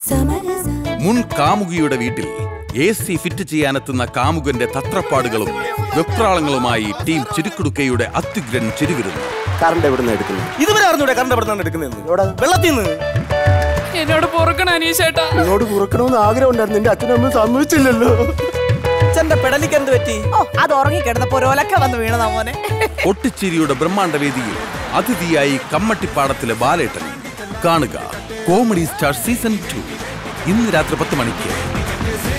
മുൻ കാമുകിയുടെ വീട്ടിൽ എ സി ഫിറ്റ് ചെയ്യാനെത്തുന്ന കാമുകന്റെ തത്രപ്പാടുകളും വെപ്രാളങ്ങളുമായി ടീം ചുരുക്കുടുക്കയുടെ അത്യുഗ്രൻ ചിരുവിരുന്നു കറണ്ട് എവിടെ നിന്ന് എടുക്കുന്നത് ഇതുവരെ അറിഞ്ഞൂടെ കറണ്ട് എവിടെ നിന്നാണ് എടുക്കുന്നത് വെള്ളത്തിൽ നിന്ന് എന്നോട് പൊറുക്കണ അനീഷേട്ടാ എന്നോട് കുറക്കണമെന്ന് ആഗ്രഹം ഉണ്ടായിരുന്നു എന്റെ അച്ഛനമ്മ സമ്മതിച്ചില്ലല്ലോ അച്ഛന്റെ പെടലിക്ക് എന്ത് പറ്റി ഓ അത് ഉറങ്ങിക്കിടന്നപ്പോ ഒരു ഒലക്ക വന്ന് വീണതാ മോനെ പൊട്ടിച്ചിരിയുടെ ബ്രഹ്മാണ്ഡ വേദിയിൽ അതിഥിയായി കമ്മട്ടിപ്പാടത്തിലെ ബാലേട്ടൻ കാണുക കോമഡി സ്റ്റാർ സീസൺ ടു ഇന്ന് രാത്രി പത്ത് മണിക്ക്